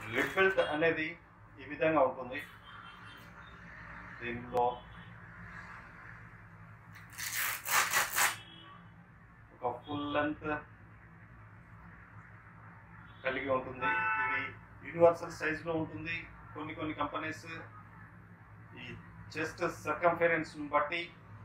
రిప్ belt అనేది ఈ విధంగా ఉంటుంది దీనిలో ఒక ఫుల్ లెంత్ కలిగి ఉంటుంది ఇది యూనివర్సల్ సైజులో ఉంటుంది కొన్ని కొన్ని కంపెనీస్ ఈ చెస్ట్ సర్కంఫరెన్స్ బట్టి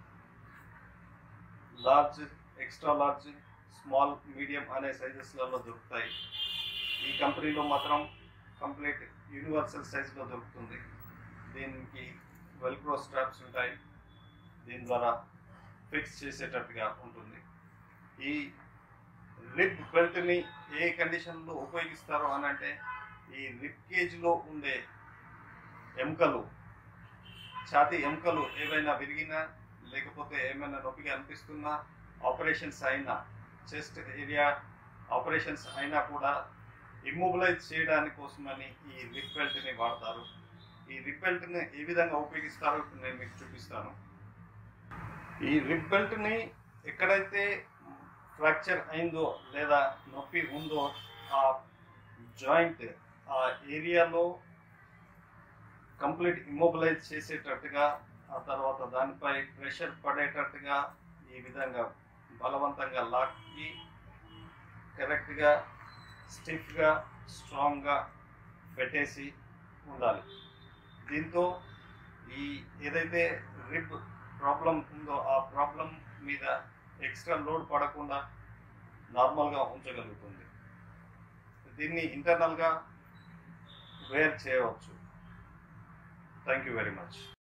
large extra large small medium అనే సైజెస్లలో దొరుకుతాయి ఈ కంపెనీలో మాత్రం కంప్లీట్ యూనివర్సల్ సైజులో దొరుకుతుంది దీనికి వెల్క్రో స్ట్రాప్స్ ఉంటాయి దీని ద్వారా ఫిక్స్ చేసేటట్టుగా ఉంటుంది ఈ రిబ్ బెల్ట్ని ఏ కండిషన్లో ఉపయోగిస్తారు అని అంటే ఈ రిబ్ కేజ్లో ఉండే ఎముకలు ఛాతీ ఎముకలు ఏవైనా విరిగినా లేకపోతే ఏమైనా నొప్పిగా అనిపిస్తున్నా ఆపరేషన్స్ అయినా చెస్ట్ ఏరియా ఆపరేషన్స్ అయినా కూడా ఇమ్మొబిలైజ్ చేయడానికి కోసమని ఈ రిప్ బెల్ట్ని వాడతారు ఈ రిప్ బెల్ట్ని ఏ విధంగా ఉపయోగిస్తారో ఇప్పుడు నేను మీకు చూపిస్తాను ఈ రిప్ బెల్ట్ని ఎక్కడైతే ఫ్రాక్చర్ అయిందో లేదా నొప్పి ఉందో ఆ జాయింట్ ఆ ఏరియాలో కంప్లీట్ ఇమ్మొబిలైజ్ చేసేటట్టుగా ఆ తర్వాత దానిపై ప్రెషర్ పడేటట్టుగా ఈ విధంగా బలవంతంగా లాక్కి కరెక్ట్గా స్టిఫ్గా స్ట్రాంగ్గా పెట్టేసి ఉండాలి దీంతో ఈ ఏదైతే రిబ్ ప్రాబ్లం ఉందో ఆ ప్రాబ్లం మీద ఎక్స్ట్రా లోడ్ పడకుండా నార్మల్గా ఉంచగలుగుతుంది దీన్ని ఇంటర్నల్గా వేర్ చేయవచ్చు థ్యాంక్ యూ వెరీ మచ్